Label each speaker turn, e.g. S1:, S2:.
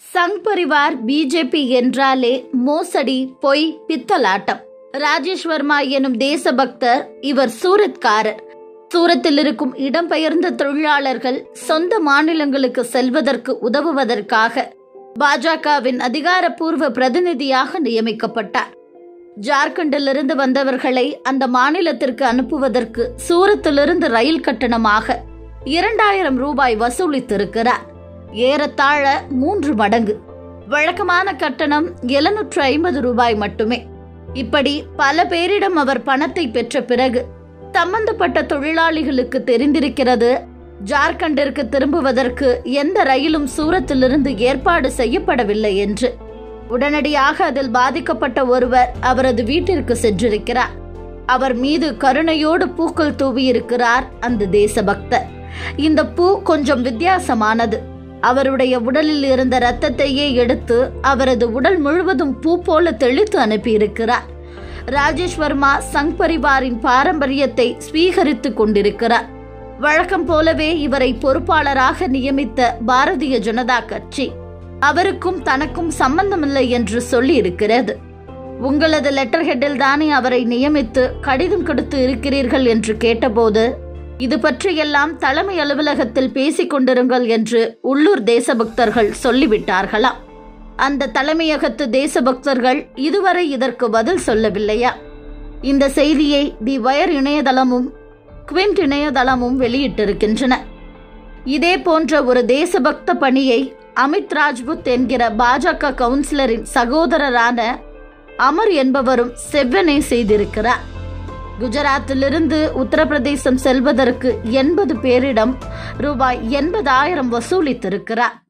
S1: Sangh Parivar BJP என்றாலே மோசடி பொய் பித்தலாட்டம் ராஜேஷ் வர்மா எனும் தேசபக்தர் இவர் சூரத்காரர் சூரத்தில் இருக்கும் இடம்பெயர்ந்த தொழிலாளர்கள் சொந்த மாநிலங்களுக்கு செல்வதற்கு உதவுவதற்காக பாஜகவின் அதிகாரப்பூர்வ பிரதிநிதியாக நியமிக்கப்பட்டார் ஜார்க்கண்டிலிருந்து வந்தவர்களை அந்த மாநிலத்திற்கு அனுப்புவதற்கு சூரத்திலிருந்து ரயில் கட்டணமாக இரண்டாயிரம் ரூபாய் வசூலித்திருக்கிறார் ஏறத்தாழ மூன்று மடங்கு வழக்கமான கட்டணம் எழுநூற்று ஐம்பது ரூபாய் மட்டுமே இப்படி பல பேரிடம் அவர் பணத்தை பெற்ற பிறகு சம்பந்தப்பட்ட தொழிலாளிகளுக்கு தெரிந்திருக்கிறது ஜார்க்கண்டிற்கு திரும்புவதற்கு எந்த ரயிலும் சூரத்திலிருந்து ஏற்பாடு செய்யப்படவில்லை என்று உடனடியாக அதில் பாதிக்கப்பட்ட ஒருவர் அவரது வீட்டிற்கு சென்றிருக்கிறார் அவர் மீது கருணையோடு பூக்கள் தூவியிருக்கிறார் அந்த தேசபக்தர் இந்த பூ கொஞ்சம் வித்தியாசமானது அவருடைய உடலில் இருந்த இரத்தத்தையே எடுத்து அவரது உடல் முழுவதும் பூ போல தெளித்து அனுப்பியிருக்கிறார் ராஜேஷ் வர்மா சங் பரிவாரின் பாரம்பரியத்தை ஸ்வீகரித்துக் கொண்டிருக்கிறார் வழக்கம் போலவே இவரை பொறுப்பாளராக நியமித்த பாரதிய ஜனதா கட்சி அவருக்கும் தனக்கும் சம்பந்தமில்லை என்று சொல்லி இருக்கிறது உங்களது லெட்டர் ஹெட்டில் தானே அவரை நியமித்து கடிதம் கொடுத்து இருக்கிறீர்கள் என்று கேட்டபோது இது பற்றியெல்லாம் தலைமை அலுவலகத்தில் பேசிக் கொண்டிருங்கள் என்று உள்ளூர் தேசபக்தர்கள் சொல்லிவிட்டார்களாம் அந்த தலைமையகத்து தேசபக்தர்கள் இதுவரை இதற்கு பதில் சொல்லவில்லையா இந்த செய்தியை தி வயர் இணையதளமும் குவிண்ட் இணையதளமும் வெளியிட்டிருக்கின்றன இதே போன்ற ஒரு தேசபக்த பணியை அமித் ராஜ்புத் என்கிற பாஜக கவுன்சிலரின் சகோதரரான அமர் என்பவரும் செவ்வனே செய்திருக்கிறார் குஜராத்திலிருந்து உத்தரப்பிரதேசம் செல்வதற்கு எண்பது பேரிடம் ரூபாய் எண்பதாயிரம் வசூலித்திருக்கிறார்